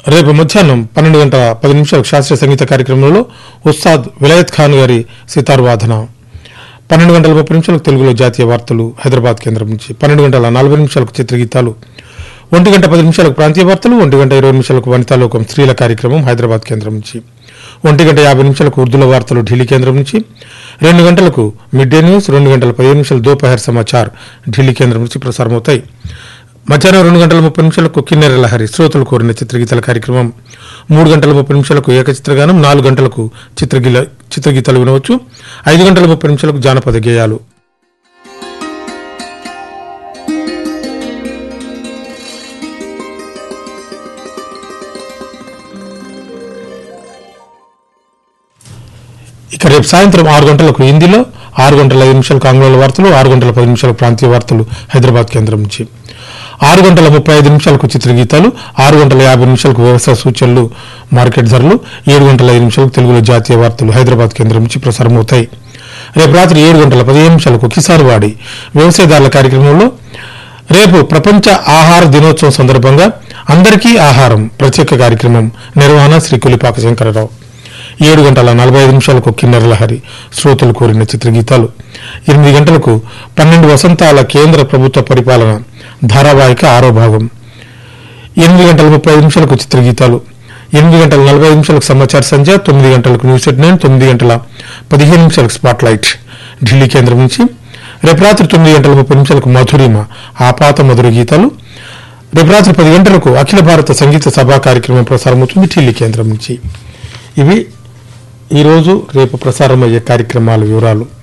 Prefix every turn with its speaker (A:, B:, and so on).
A: రేపు మధ్యాహ్నం పన్నెండు గంటల పది నిమిషాలకు శాస్త్రీయ సంగీత కార్యక్రమంలో ఉస్తాద్ విలాయత్ ఖాన్ గారి సితార్ వాదన పన్నెండు గంటల ముప్పై నిమిషాలకు తెలుగులో జాతీయ వార్తలు హైదరాబాద్ కేంద్రం నుంచి పన్నెండు గంటల నలభై నిమిషాలకు చిత్రగీతాలు ఒంటి గంట పది నిమిషాలకు ప్రాంతీయ వార్తలు ఒంటి గంట ఇరవై నిమిషాలకు వనితాలోకం స్త్రీల కార్యక్రమం హైదరాబాద్ కేంద్రం నుంచి ఒంటి గంట యాభై నిమిషాలకు ఉర్దూల వార్తలు ఢిల్లీ కేంద్రం నుంచి రెండు గంటలకు మిడ్ డే న్యూస్ రెండు గంటల పదిహేను నిమిషాలు దోపహర్ సమాచార్ ఢిల్లీ కేంద్రం నుంచి ప్రసారమవుతాయి మధ్యాహ్నం రెండు గంటల ముప్పై నిమిషాలకు కిన్నెర లహరి శ్రోతలు కోరిన చిత్రగీతాల కార్యక్రమం మూడు గంటల ముప్పై నిమిషాలకు ఏకచిత్రగానం నాలుగు గంటలకు చిత్రగీల చిత్రగీతాలు వినవచ్చు ఐదు గంటల ముప్పై నిమిషాలకు జానపద గేయాలు ఇక రేపు సాయంత్రం ఆరు గంటలకు హిందీలో ఆరు గంటల ఐదు నిమిషాలకు ఆంగ్ల వార్తలు ఆరు గంటల పది నిమిషాలకు ప్రాంతీయ వార్తలు హైదరాబాద్ కేంద్రం నుంచి ఆరు గంటల ముప్పై ఐదు నిమిషాలకు చిత్రగీతాలు ఆరు గంటల యాభై నిమిషాలకు వ్యవసాయ సూచనలు మార్కెట్ ధరలు ఏడు గంటల ఐదు నిమిషాలకు తెలుగులో జాతీయ వార్తలు హైదరాబాద్ కేంద్రం నుంచి ప్రసారమవుతాయి రేపు రాత్రి ఏడు గంటల పదిహేను నిమిషాలకు కిసాన్ వాడి వ్యవసాయదారుల కార్యక్రమంలో రేపు ప్రపంచ ఆహార దినోత్సవం సందర్భంగా అందరికీ ఆహారం ప్రత్యేక కార్యక్రమం నిర్వహణ శ్రీ కొలిపాక శంకరరావు ఏడు గంటల నలభై ఐదు నిమిషాలకు కిన్నెర లహరి శ్రోతలు కోరిన చిత్రగీతాలు ఎనిమిది గంటలకు పన్నెండు వసంతాల కేంద్ర ప్రభుత్వ పరిపాలన ధారావాహిక ఆరో భాగం ఎనిమిది గంటల ముప్పై ఐదు నిమిషాలకు చిత్రగీతాలు ఎనిమిది గంటల నలభై ఐదు నిమిషాలకు సమాచార సంధ్య తొమ్మిది గంటలకు న్యూస్ ఎట్ నైన్ తొమ్మిది గంటల పదిహేను నిమిషాలకు స్పాట్ లైట్ ఢిల్లీ కేంద్రం నుంచి రేపు రాత్రి తొమ్మిది గంటల ముప్పై నిమిషాలకు మధురిమ ఆపాత మధుర గీతాలు రేపు రాత్రి పది గంటలకు అఖిల భారత సంగీత సభా కార్యక్రమం ప్రసారమవుతుంది ఢిల్లీ కేంద్రం నుంచి ఇవి ఈరోజు రేపు ప్రసారమయ్యే కార్యక్రమాల వివరాలు